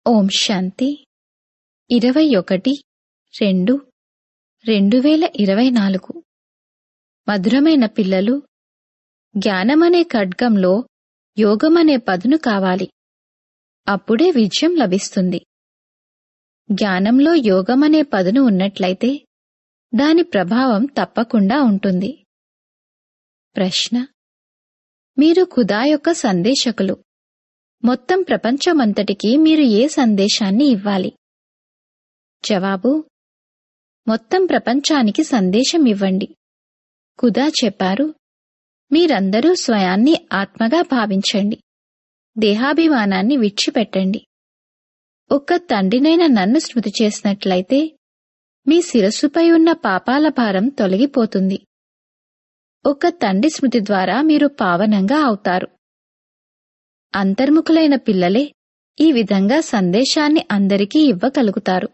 ఓం శాంతి ఇరవై ఒకటి రెండు రెండు వేల ఇరవై నాలుగు మధురమైన పిల్లలు జ్ఞానమనే ఖడ్గంలో యోగమనే పదును కావాలి అప్పుడే విజయం లభిస్తుంది జ్ఞానంలో యోగమనే పదును ఉన్నట్లయితే దాని ప్రభావం తప్పకుండా ఉంటుంది ప్రశ్న మీరు ఖుదా యొక్క సందేశకులు మొత్తం ప్రపంచమంతటికి మీరు ఏ సందేశాన్ని ఇవ్వాలి జవాబు మొత్తం ప్రపంచానికి సందేశం ఇవ్వండి ఖుదా చెప్పారు మీరందరూ స్వయాన్ని ఆత్మగా భావించండి దేహాభిమానాన్ని విడిచిపెట్టండి ఒక్క తండ్రినైన నన్ను స్మృతి చేసినట్లయితే మీ శిరస్సుపై ఉన్న పాపాల భారం తొలగిపోతుంది ఒక తండ్రి స్మృతి ద్వారా మీరు పావనంగా అవుతారు అంతర్ముఖులైన పిల్లలే ఈ విధంగా సందేశాన్ని అందరికీ ఇవ్వగలుగుతారు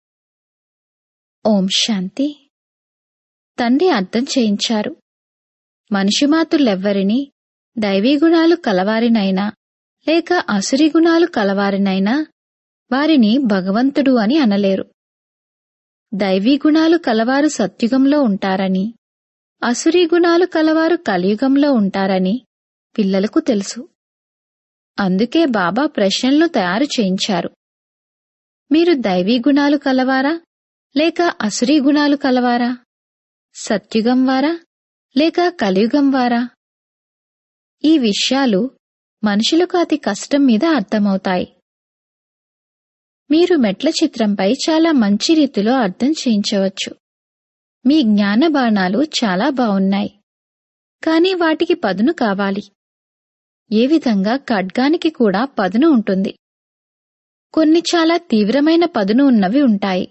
ఓం శాంతి తండ్రి అర్థం చేయించారు మనిషి మాతృలెవ్వరినీ దైవీ గుణాలు కలవారినైనా లేక అసురి గుణాలు కలవారినైనా వారిని భగవంతుడు అని అనలేరు దైవీ గుణాలు కలవారు సత్యుగంలో ఉంటారని అసురీ గుణాలు కలవారు కలియుగంలో ఉంటారని పిల్లలకు తెలుసు అందుకే బాబా ప్రశ్నలను తయారు చేయించారు మీరు దైవీ గుణాలు కలవారా లేక అసురీ గుణాలు కలవారా సత్యుగం వారా లేక కలియుగం వారా ఈ విషయాలు మనుషులకు అతి కష్టం మీద అర్థమవుతాయి మీరు మెట్ల చిత్రంపై చాలా మంచి రీతిలో అర్థం చేయించవచ్చు మీ జ్ఞాన బాణాలు చాలా బావున్నాయి కానీ వాటికి పదును కావాలి ఏ విధంగా ఖడ్గానికి కూడా పదును ఉంటుంది కొన్ని చాలా తీవ్రమైన పదును ఉన్నవి ఉంటాయి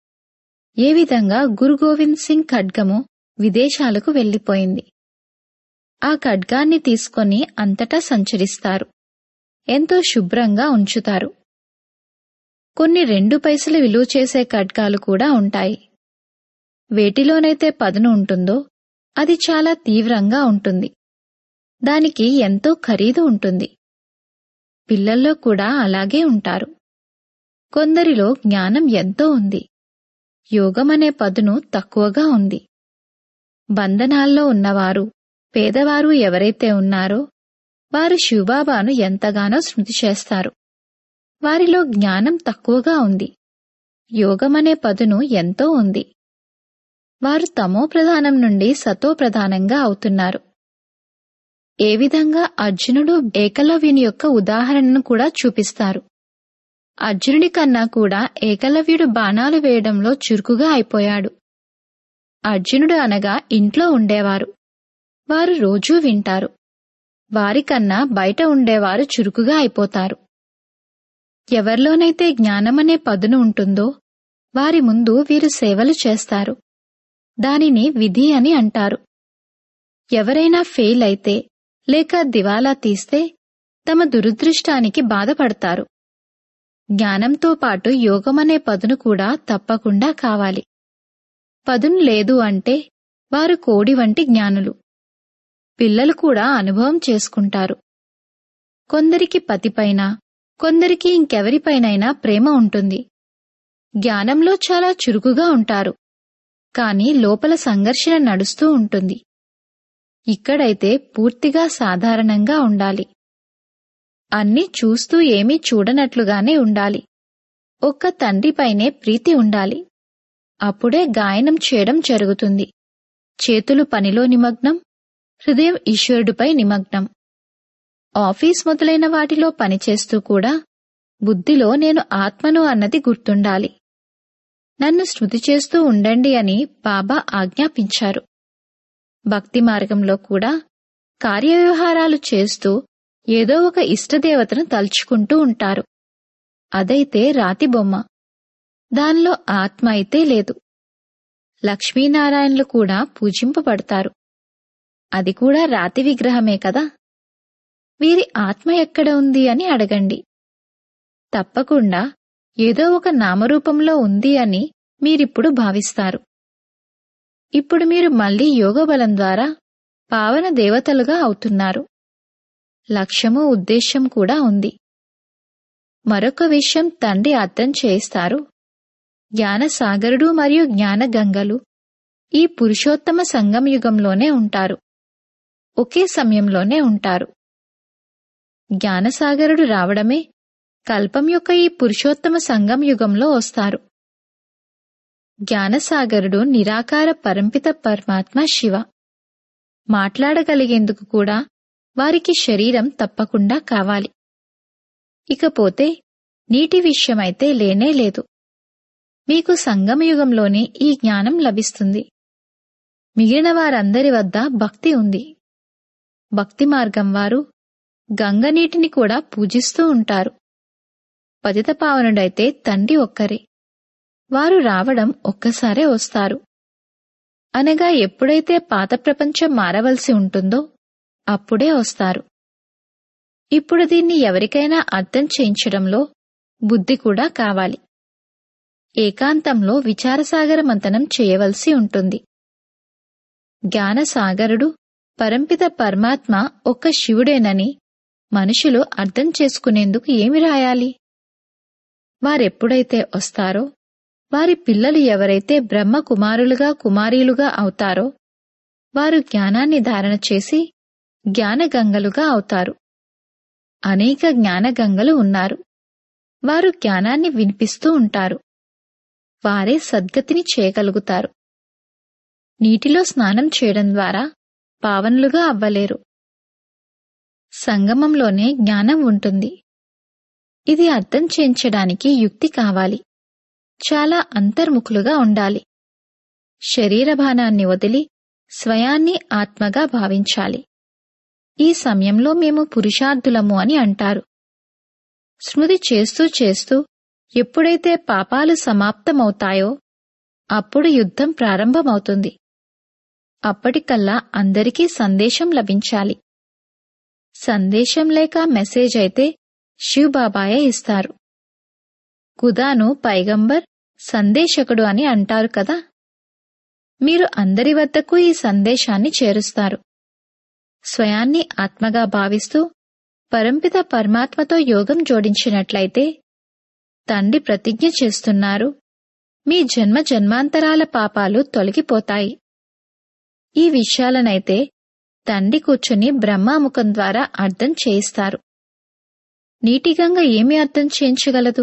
ఏ విధంగా గురు గోవింద్ సింగ్ ఖడ్గము విదేశాలకు వెళ్లిపోయింది ఆ ఖడ్గాన్ని తీసుకొని అంతటా సంచరిస్తారు ఎంతో శుభ్రంగా ఉంచుతారు కొన్ని రెండు పైసలు విలువ చేసే ఖడ్గాలు కూడా ఉంటాయి వేటిలోనైతే పదును ఉంటుందో అది చాలా తీవ్రంగా ఉంటుంది దానికి ఎంతో ఖరీదు ఉంటుంది పిల్లల్లో కూడా అలాగే ఉంటారు కొందరిలో జ్ఞానం ఎంతో ఉంది యోగమనే పదును తక్కువగా ఉంది బంధనాల్లో ఉన్నవారు పేదవారు ఎవరైతే ఉన్నారో వారు శివబాబాను ఎంతగానో స్మృతి చేస్తారు వారిలో జ్ఞానం తక్కువగా ఉంది యోగమనే పదును ఎంతో ఉంది వారు తమో ప్రధానం నుండి సతో ప్రధానంగా అవుతున్నారు ఏ విధంగా అర్జునుడు ఏకలవ్యుని యొక్క ఉదాహరణను కూడా చూపిస్తారు అర్జునుడి కన్నా కూడా ఏకలవ్యుడు బాణాలు వేయడంలో చురుకుగా అయిపోయాడు అర్జునుడు అనగా ఇంట్లో ఉండేవారు వారు రోజూ వింటారు వారికన్నా బయట ఉండేవారు చురుకుగా అయిపోతారు ఎవరిలోనైతే జ్ఞానమనే పదును ఉంటుందో వారి ముందు వీరు సేవలు చేస్తారు దానిని విధి అని అంటారు ఎవరైనా ఫెయిల్ అయితే లేక దివాలా తీస్తే తమ దురదృష్టానికి బాధపడతారు జ్ఞానంతో పాటు యోగమనే పదును కూడా తప్పకుండా కావాలి పదును లేదు అంటే వారు కోడి వంటి జ్ఞానులు పిల్లలు కూడా అనుభవం చేసుకుంటారు కొందరికి పతిపైన కొందరికి ఇంకెవరిపైనైనా ప్రేమ ఉంటుంది జ్ఞానంలో చాలా చురుకుగా ఉంటారు కాని లోపల సంఘర్షణ నడుస్తూ ఉంటుంది ఇక్కడైతే పూర్తిగా సాధారణంగా ఉండాలి అన్నీ చూస్తూ ఏమీ చూడనట్లుగానే ఉండాలి ఒక్క తండ్రిపైనే ప్రీతి ఉండాలి అప్పుడే గాయనం చేయడం జరుగుతుంది చేతులు పనిలో నిమగ్నం హృదయం ఈశ్వరుడిపై నిమగ్నం ఆఫీస్ మొదలైన వాటిలో పనిచేస్తూ కూడా బుద్ధిలో నేను ఆత్మను అన్నది గుర్తుండాలి నన్ను స్మృతి చేస్తూ ఉండండి అని బాబా ఆజ్ఞాపించారు భక్తి మార్గంలో కూడా కార్యవ్యవహారాలు చేస్తూ ఏదో ఒక ఇష్టదేవతను తలుచుకుంటూ ఉంటారు అదైతే రాతి బొమ్మ దానిలో ఆత్మ అయితే లేదు లక్ష్మీనారాయణలు కూడా పూజింపబడతారు అది కూడా రాతి విగ్రహమే కదా వీరి ఆత్మ ఎక్కడ ఉంది అని అడగండి తప్పకుండా ఏదో ఒక నామరూపంలో ఉంది అని మీరిప్పుడు భావిస్తారు ఇప్పుడు మీరు మళ్ళీ యోగబలం ద్వారా పావన దేవతలుగా అవుతున్నారు లక్ష్యము ఉద్దేశ్యం కూడా ఉంది మరొక విషయం తండ్రి అర్థం చేయిస్తారు జ్ఞానసాగరుడు మరియు జ్ఞానగంగలు ఈ పురుషోత్తమ సంగం యుగంలోనే ఉంటారు ఒకే సమయంలోనే ఉంటారు జ్ఞానసాగరుడు రావడమే కల్పం యొక్క ఈ పురుషోత్తమ సంగం యుగంలో వస్తారు జ్ఞానసాగరుడు నిరాకార పరంపిత పరమాత్మ శివ మాట్లాడగలిగేందుకు కూడా వారికి శరీరం తప్పకుండా కావాలి ఇకపోతే నీటి విషయమైతే లేనే లేదు మీకు సంగమయుగంలోనే ఈ జ్ఞానం లభిస్తుంది మిగిలిన వారందరి వద్ద భక్తి ఉంది భక్తి మార్గం వారు గంగ నీటిని కూడా పూజిస్తూ ఉంటారు పతితపావనుడైతే తండ్రి ఒక్కరే వారు రావడం ఒక్కసారే వస్తారు అనగా ఎప్పుడైతే పాత ప్రపంచం మారవలసి ఉంటుందో అప్పుడే వస్తారు ఇప్పుడు దీన్ని ఎవరికైనా అర్థం చేయించడంలో బుద్ధి కూడా కావాలి ఏకాంతంలో విచారసాగర మంతనం చేయవలసి ఉంటుంది జ్ఞానసాగరుడు పరంపిత పరమాత్మ ఒక్క శివుడేనని మనుషులు అర్థం చేసుకునేందుకు ఏమి రాయాలి వారెప్పుడైతే వస్తారో వారి పిల్లలు ఎవరైతే బ్రహ్మ కుమారులుగా కుమారీలుగా అవుతారో వారు జ్ఞానాన్ని ధారణ చేసి జ్ఞానగంగలుగా అవుతారు అనేక జ్ఞానగంగలు ఉన్నారు వారు జ్ఞానాన్ని వినిపిస్తూ ఉంటారు వారే సద్గతిని చేయగలుగుతారు నీటిలో స్నానం చేయడం ద్వారా పావనులుగా అవ్వలేరు సంగమంలోనే జ్ఞానం ఉంటుంది ఇది అర్థం చేయించడానికి యుక్తి కావాలి చాలా అంతర్ముఖులుగా ఉండాలి శరీరభానాన్ని వదిలి స్వయాన్ని ఆత్మగా భావించాలి ఈ సమయంలో మేము పురుషార్థులము అని అంటారు స్మృతి చేస్తూ చేస్తూ ఎప్పుడైతే పాపాలు సమాప్తమవుతాయో అప్పుడు యుద్ధం ప్రారంభమవుతుంది అప్పటికల్లా అందరికీ సందేశం లభించాలి సందేశం లేక మెసేజ్ అయితే శివబాబాయే ఇస్తారు కుదాను పైగంబర్ సందేశకుడు అని అంటారు కదా మీరు అందరి వద్దకు ఈ సందేశాన్ని చేరుస్తారు స్వయాన్ని ఆత్మగా భావిస్తూ పరంపిత పరమాత్మతో యోగం జోడించినట్లయితే తండ్రి ప్రతిజ్ఞ చేస్తున్నారు మీ జన్మ జన్మాంతరాల పాపాలు తొలగిపోతాయి ఈ విషయాలనైతే తండ్రి కూర్చుని బ్రహ్మాముఖం ద్వారా అర్థం చేయిస్తారు నీటిగంగ ఏమి అర్థం చేయించగలదు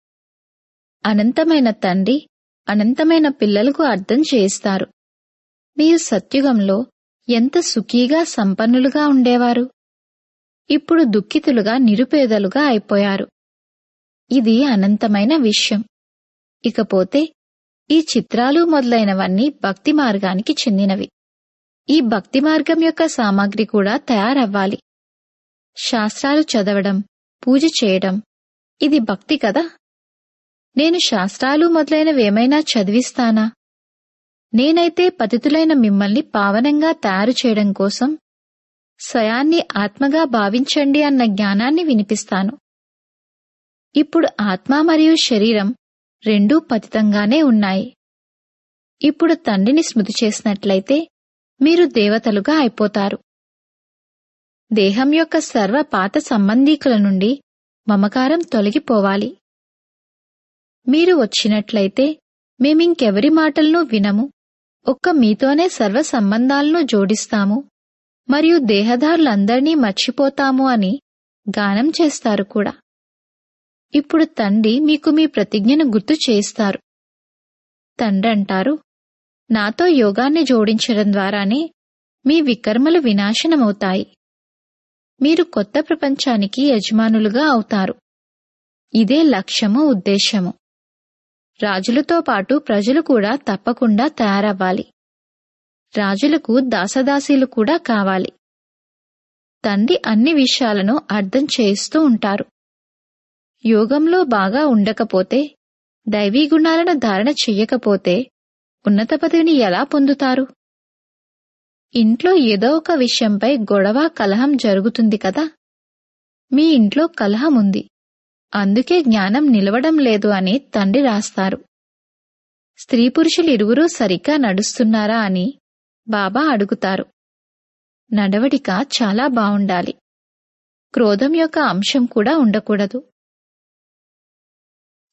అనంతమైన తండ్రి అనంతమైన పిల్లలకు అర్థం చేయిస్తారు మీరు సత్యుగంలో ఎంత సుఖీగా సంపన్నులుగా ఉండేవారు ఇప్పుడు దుఃఖితులుగా నిరుపేదలుగా అయిపోయారు ఇది అనంతమైన విషయం ఇకపోతే ఈ చిత్రాలు మొదలైనవన్నీ భక్తి మార్గానికి చెందినవి ఈ భక్తి మార్గం యొక్క సామాగ్రి కూడా తయారవ్వాలి శాస్త్రాలు చదవడం పూజ చేయడం ఇది భక్తి కదా నేను శాస్త్రాలు మొదలైనవేమైనా చదివిస్తానా నేనైతే పతితులైన మిమ్మల్ని పావనంగా తయారు చేయడం కోసం స్వయాన్ని ఆత్మగా భావించండి అన్న జ్ఞానాన్ని వినిపిస్తాను ఇప్పుడు ఆత్మ మరియు శరీరం రెండూ పతితంగానే ఉన్నాయి ఇప్పుడు తండ్రిని స్మృతి చేసినట్లయితే మీరు దేవతలుగా అయిపోతారు దేహం యొక్క సర్వ పాత సంబంధీకుల నుండి మమకారం తొలగిపోవాలి మీరు వచ్చినట్లయితే మేమింకెవరి మాటలను వినము ఒక్క మీతోనే సర్వ సంబంధాలను జోడిస్తాము మరియు దేహదారులందర్నీ మర్చిపోతాము అని గానం చేస్తారు కూడా ఇప్పుడు తండ్రి మీకు మీ ప్రతిజ్ఞను గుర్తు చేస్తారు తండ్రి అంటారు నాతో యోగాన్ని జోడించడం ద్వారానే మీ వికర్మలు వినాశనమవుతాయి మీరు కొత్త ప్రపంచానికి యజమానులుగా అవుతారు ఇదే లక్ష్యము ఉద్దేశము రాజులతో పాటు ప్రజలు కూడా తప్పకుండా తయారవ్వాలి రాజులకు దాసదాసీలు కూడా కావాలి తండ్రి అన్ని విషయాలను అర్థం చేయిస్తూ ఉంటారు యోగంలో బాగా ఉండకపోతే దైవీ గుణాలను ధారణ చెయ్యకపోతే ఉన్నత పదవిని ఎలా పొందుతారు ఇంట్లో ఏదో ఒక విషయంపై గొడవ కలహం జరుగుతుంది కదా మీ ఇంట్లో కలహం ఉంది అందుకే జ్ఞానం నిలవడం లేదు అని తండ్రి రాస్తారు స్త్రీ పురుషులు ఇరువురూ సరిగ్గా నడుస్తున్నారా అని బాబా అడుగుతారు నడవడిక చాలా బావుండాలి క్రోధం యొక్క అంశం కూడా ఉండకూడదు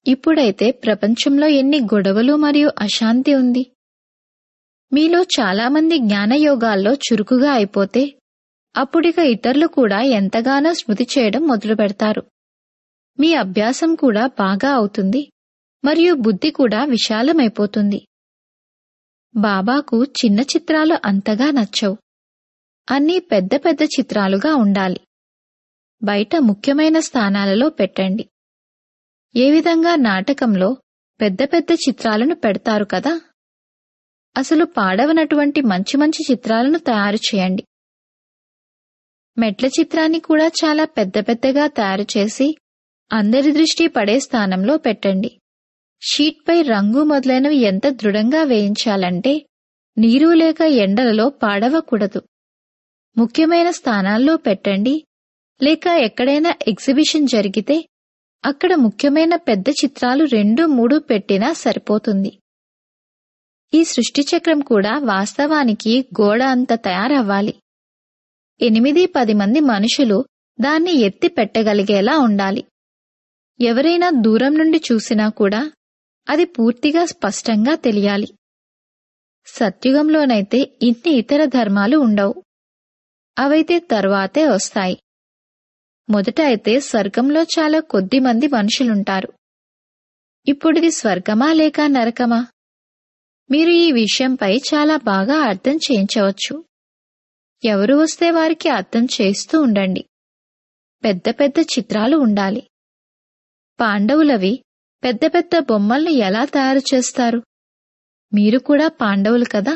ఇప్పుడైతే ప్రపంచంలో ఎన్ని గొడవలు మరియు అశాంతి ఉంది మీలో చాలామంది జ్ఞానయోగాల్లో చురుకుగా అయిపోతే అప్పుడిక ఇతరులు కూడా ఎంతగానో స్మృతి చేయడం మొదలు పెడతారు మీ అభ్యాసం కూడా బాగా అవుతుంది మరియు బుద్ధి కూడా విశాలమైపోతుంది బాబాకు చిన్న చిత్రాలు అంతగా నచ్చవు అన్నీ పెద్ద పెద్ద చిత్రాలుగా ఉండాలి బయట ముఖ్యమైన స్థానాలలో పెట్టండి ఏ విధంగా నాటకంలో పెద్ద పెద్ద చిత్రాలను పెడతారు కదా అసలు పాడవనటువంటి మంచి మంచి చిత్రాలను తయారు చేయండి మెట్ల చిత్రాన్ని కూడా చాలా పెద్ద పెద్దగా తయారు చేసి అందరి దృష్టి పడే స్థానంలో పెట్టండి షీట్పై రంగు మొదలైనవి ఎంత దృఢంగా వేయించాలంటే నీరు లేక ఎండలలో పాడవకూడదు ముఖ్యమైన స్థానాల్లో పెట్టండి లేక ఎక్కడైనా ఎగ్జిబిషన్ జరిగితే అక్కడ ముఖ్యమైన పెద్ద చిత్రాలు రెండు మూడు పెట్టినా సరిపోతుంది ఈ సృష్టి చక్రం కూడా వాస్తవానికి గోడ అంత తయారవ్వాలి ఎనిమిది పది మంది మనుషులు దాన్ని ఎత్తి పెట్టగలిగేలా ఉండాలి ఎవరైనా దూరం నుండి చూసినా కూడా అది పూర్తిగా స్పష్టంగా తెలియాలి సత్యుగంలోనైతే ఇన్ని ఇతర ధర్మాలు ఉండవు అవైతే తర్వాతే వస్తాయి మొదట అయితే స్వర్గంలో చాలా కొద్ది మంది మనుషులుంటారు ఇప్పుడిది స్వర్గమా లేక నరకమా మీరు ఈ విషయంపై చాలా బాగా అర్థం చేయించవచ్చు ఎవరు వస్తే వారికి అర్థం చేస్తూ ఉండండి పెద్ద పెద్ద చిత్రాలు ఉండాలి పాండవులవి పెద్ద పెద్ద బొమ్మల్ని ఎలా తయారు చేస్తారు మీరు కూడా పాండవులు కదా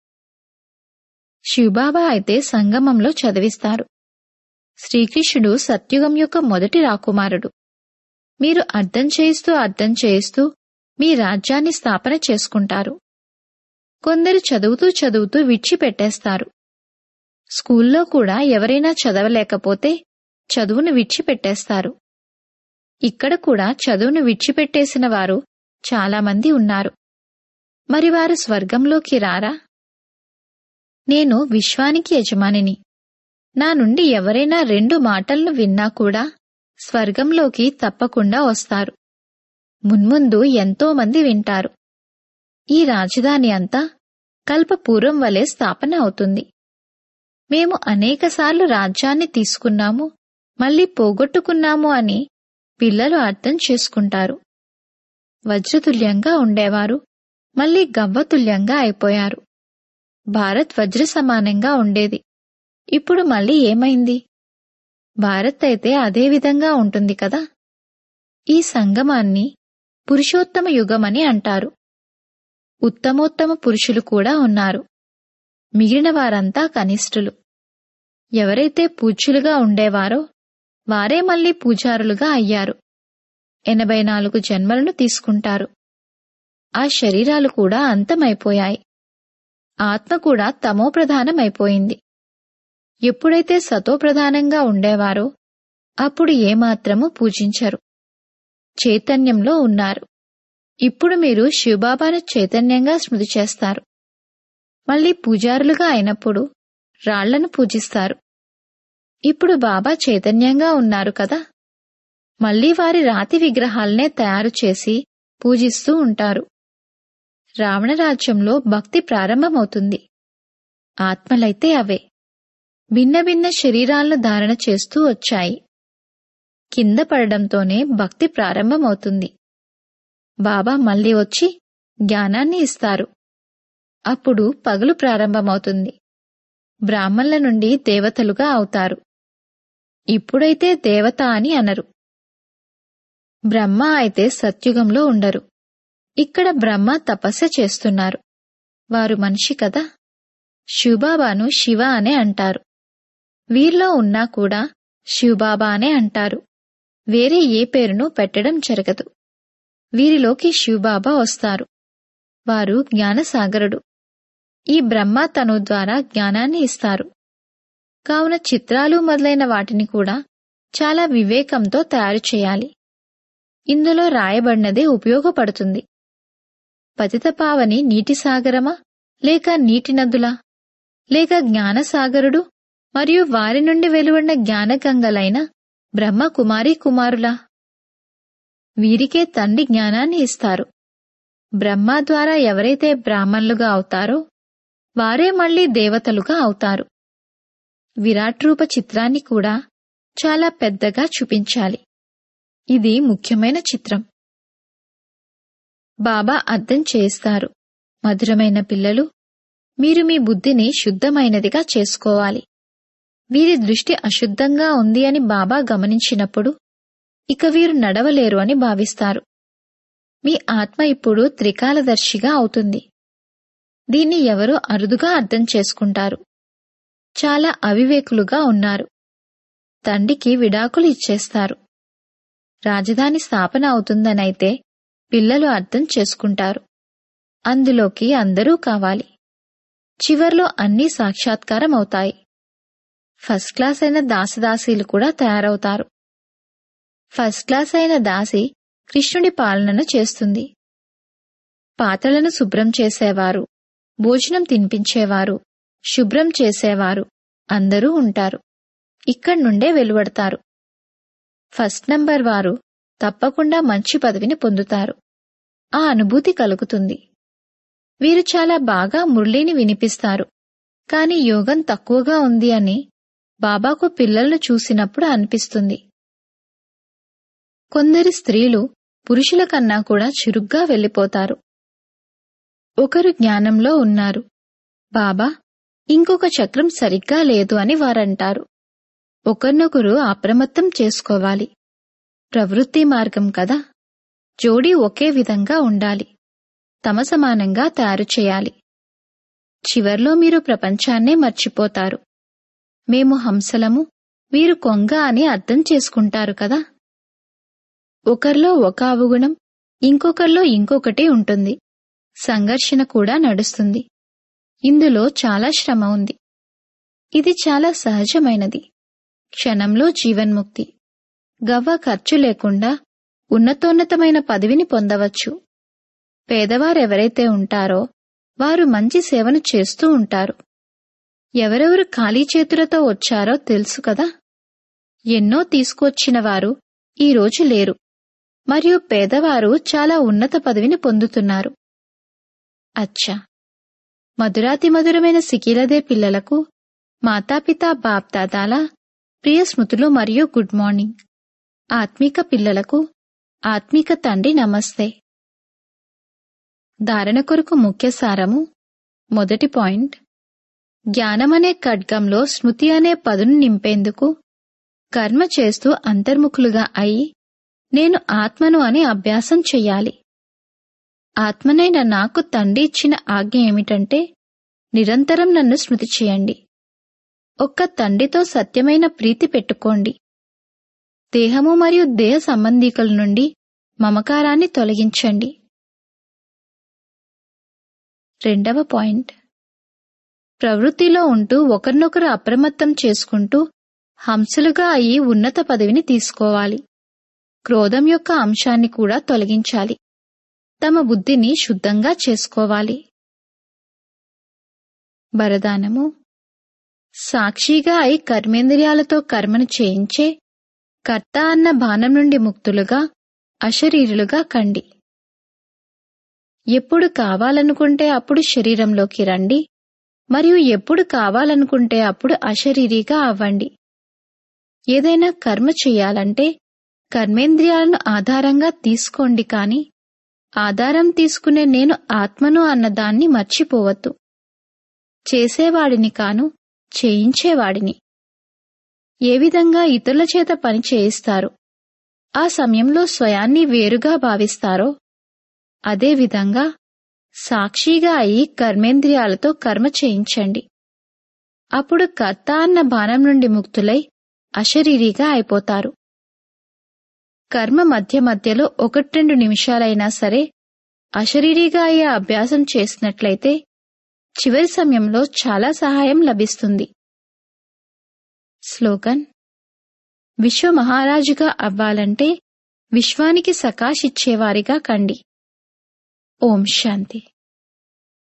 శివబాబా అయితే సంగమంలో చదివిస్తారు శ్రీకృష్ణుడు సత్యుగం యొక్క మొదటి రాకుమారుడు మీరు అర్థం చేయిస్తూ అర్థం చేయిస్తూ మీ రాజ్యాన్ని స్థాపన చేసుకుంటారు కొందరు చదువుతూ చదువుతూ విడిచిపెట్టేస్తారు స్కూల్లో కూడా ఎవరైనా చదవలేకపోతే చదువును విడిచిపెట్టేస్తారు ఇక్కడ కూడా చదువును విడిచిపెట్టేసిన వారు చాలామంది ఉన్నారు మరి వారు స్వర్గంలోకి రారా నేను విశ్వానికి యజమానిని నా నుండి ఎవరైనా రెండు మాటలను విన్నా కూడా స్వర్గంలోకి తప్పకుండా వస్తారు మున్ముందు ఎంతో మంది వింటారు ఈ రాజధాని అంతా కల్పపూర్వం వలె స్థాపన అవుతుంది మేము అనేకసార్లు రాజ్యాన్ని తీసుకున్నాము మళ్ళీ పోగొట్టుకున్నాము అని పిల్లలు అర్థం చేసుకుంటారు వజ్రతుల్యంగా ఉండేవారు మళ్ళీ గవ్వతుల్యంగా అయిపోయారు భారత్ వజ్ర సమానంగా ఉండేది ఇప్పుడు మళ్ళీ ఏమైంది భారత్ అయితే అదే విధంగా ఉంటుంది కదా ఈ సంగమాన్ని పురుషోత్తమ యుగమని అంటారు ఉత్తమోత్తమ పురుషులు కూడా ఉన్నారు మిగిలిన వారంతా కనిష్ఠులు ఎవరైతే పూజ్యులుగా ఉండేవారో వారే మళ్ళీ పూజారులుగా అయ్యారు ఎనభై నాలుగు జన్మలను తీసుకుంటారు ఆ శరీరాలు కూడా అంతమైపోయాయి ఆత్మ కూడా తమోప్రధానమైపోయింది ఎప్పుడైతే సతోప్రధానంగా ఉండేవారో అప్పుడు ఏమాత్రము పూజించరు చైతన్యంలో ఉన్నారు ఇప్పుడు మీరు శివబాబాను చైతన్యంగా స్మృతి చేస్తారు మళ్ళీ పూజారులుగా అయినప్పుడు రాళ్లను పూజిస్తారు ఇప్పుడు బాబా చైతన్యంగా ఉన్నారు కదా మళ్ళీ వారి రాతి విగ్రహాలనే తయారు చేసి పూజిస్తూ ఉంటారు రావణ రాజ్యంలో భక్తి ప్రారంభమవుతుంది ఆత్మలైతే అవే భిన్న భిన్న శరీరాలను ధారణ చేస్తూ వచ్చాయి కింద పడడంతోనే భక్తి ప్రారంభమవుతుంది బాబా మళ్ళీ వచ్చి జ్ఞానాన్ని ఇస్తారు అప్పుడు పగలు ప్రారంభమవుతుంది బ్రాహ్మణుల నుండి దేవతలుగా అవుతారు ఇప్పుడైతే దేవత అని అనరు బ్రహ్మ అయితే సత్యుగంలో ఉండరు ఇక్కడ బ్రహ్మ తపస్య చేస్తున్నారు వారు మనిషి కదా శివబాబాను శివ అనే అంటారు వీరిలో ఉన్నా కూడా శివబాబా అనే అంటారు వేరే ఏ పేరును పెట్టడం జరగదు వీరిలోకి శివబాబా వస్తారు వారు జ్ఞానసాగరుడు ఈ బ్రహ్మ తను ద్వారా జ్ఞానాన్ని ఇస్తారు కావున చిత్రాలు మొదలైన వాటిని కూడా చాలా వివేకంతో తయారు చేయాలి ఇందులో రాయబడినదే ఉపయోగపడుతుంది పతితపావని నీటి సాగరమా లేక నీటి నదులా లేక జ్ఞానసాగరుడు మరియు వారి నుండి వెలువడిన జ్ఞానగంగలైన బ్రహ్మ కుమారీ కుమారులా వీరికే తండ్రి జ్ఞానాన్ని ఇస్తారు బ్రహ్మ ద్వారా ఎవరైతే బ్రాహ్మణులుగా అవుతారో వారే మళ్ళీ దేవతలుగా అవుతారు విరాట్ రూప చిత్రాన్ని కూడా చాలా పెద్దగా చూపించాలి ఇది ముఖ్యమైన చిత్రం బాబా అర్థం చేస్తారు మధురమైన పిల్లలు మీరు మీ బుద్ధిని శుద్ధమైనదిగా చేసుకోవాలి వీరి దృష్టి అశుద్ధంగా ఉంది అని బాబా గమనించినప్పుడు ఇక వీరు నడవలేరు అని భావిస్తారు మీ ఆత్మ ఇప్పుడు త్రికాలదర్శిగా అవుతుంది దీన్ని ఎవరో అరుదుగా అర్థం చేసుకుంటారు చాలా అవివేకులుగా ఉన్నారు తండ్రికి విడాకులు ఇచ్చేస్తారు రాజధాని స్థాపన అవుతుందనైతే పిల్లలు అర్థం చేసుకుంటారు అందులోకి అందరూ కావాలి చివర్లో అన్నీ సాక్షాత్కారం అవుతాయి ఫస్ట్ క్లాస్ అయిన దాసదాసీలు కూడా తయారవుతారు ఫస్ట్ క్లాస్ అయిన దాసి కృష్ణుడి పాలనను చేస్తుంది పాత్రలను శుభ్రం చేసేవారు భోజనం తినిపించేవారు శుభ్రం చేసేవారు అందరూ ఉంటారు ఇక్కడి నుండే వెలువడతారు ఫస్ట్ నంబర్ వారు తప్పకుండా మంచి పదవిని పొందుతారు ఆ అనుభూతి కలుగుతుంది వీరు చాలా బాగా మురళిని వినిపిస్తారు కాని యోగం తక్కువగా ఉంది అని బాబాకు పిల్లలను చూసినప్పుడు అనిపిస్తుంది కొందరి స్త్రీలు పురుషుల కన్నా కూడా చురుగ్గా వెళ్ళిపోతారు ఒకరు జ్ఞానంలో ఉన్నారు బాబా ఇంకొక చక్రం సరిగ్గా లేదు అని వారంటారు ఒకరినొకరు అప్రమత్తం చేసుకోవాలి ప్రవృత్తి మార్గం కదా జోడీ ఒకే విధంగా ఉండాలి తమ సమానంగా తయారు చేయాలి చివర్లో మీరు ప్రపంచాన్నే మర్చిపోతారు మేము హంసలము వీరు కొంగ అని అర్థం చేసుకుంటారు కదా ఒకరిలో ఒక అవగుణం ఇంకొకరిలో ఇంకొకటి ఉంటుంది సంఘర్షణ కూడా నడుస్తుంది ఇందులో చాలా శ్రమ ఉంది ఇది చాలా సహజమైనది క్షణంలో జీవన్ముక్తి గవ్వ ఖర్చు లేకుండా ఉన్నతోన్నతమైన పదవిని పొందవచ్చు పేదవారెవరైతే ఉంటారో వారు మంచి సేవను చేస్తూ ఉంటారు ఎవరెవరు ఖాళీ చేతులతో వచ్చారో తెలుసు కదా ఎన్నో తీసుకొచ్చిన వారు ఈ రోజు లేరు మరియు పేదవారు చాలా ఉన్నత పదవిని పొందుతున్నారు అచ్చా మధురాతి మధురమైన సికిలదే పిల్లలకు మాతాపితా బాప్దాదాల ప్రియ స్మృతులు మరియు గుడ్ మార్నింగ్ ఆత్మిక పిల్లలకు ఆత్మిక తండ్రి నమస్తే ధారణ కొరకు ముఖ్య సారము మొదటి పాయింట్ జ్ఞానమనే ఖడ్గంలో స్మృతి అనే పదును నింపేందుకు కర్మ చేస్తూ అంతర్ముఖులుగా అయి నేను ఆత్మను అని అభ్యాసం చెయ్యాలి ఆత్మనైన నాకు తండ్రి ఇచ్చిన ఆజ్ఞ ఏమిటంటే నిరంతరం నన్ను స్మృతి చేయండి ఒక్క తండ్రితో సత్యమైన ప్రీతి పెట్టుకోండి దేహము మరియు దేహ సంబంధీకుల నుండి మమకారాన్ని తొలగించండి రెండవ పాయింట్ ప్రవృత్తిలో ఉంటూ ఒకరినొకరు అప్రమత్తం చేసుకుంటూ హంసలుగా అయి ఉన్నత పదవిని తీసుకోవాలి క్రోధం యొక్క అంశాన్ని కూడా తొలగించాలి తమ బుద్ధిని శుద్ధంగా చేసుకోవాలి వరదానము సాక్షిగా అయి కర్మేంద్రియాలతో కర్మను చేయించే కర్త అన్న బాణం నుండి ముక్తులుగా అశరీరులుగా కండి ఎప్పుడు కావాలనుకుంటే అప్పుడు శరీరంలోకి రండి మరియు ఎప్పుడు కావాలనుకుంటే అప్పుడు అశరీరిగా అవ్వండి ఏదైనా కర్మ చేయాలంటే కర్మేంద్రియాలను ఆధారంగా తీసుకోండి కాని ఆధారం తీసుకునే నేను ఆత్మను అన్నదాన్ని మర్చిపోవద్దు చేసేవాడిని కాను చేయించేవాడిని ఏ విధంగా ఇతరుల చేత పని చేయిస్తారు ఆ సమయంలో స్వయాన్ని వేరుగా భావిస్తారో అదేవిధంగా సాక్షిగా అయి కర్మేంద్రియాలతో కర్మ చేయించండి అప్పుడు కర్త అన్న బాణం నుండి ముక్తులై అశరీరిగా అయిపోతారు కర్మ మధ్య మధ్యలో ఒకటి రెండు నిమిషాలైనా సరే అశరీరిగా అయ్యే అభ్యాసం చేసినట్లయితే చివరి సమయంలో చాలా సహాయం లభిస్తుంది స్లోగన్ విశ్వ మహారాజుగా అవ్వాలంటే విశ్వానికి సకాషిచ్చేవారిగా కండి ఓం శాంతి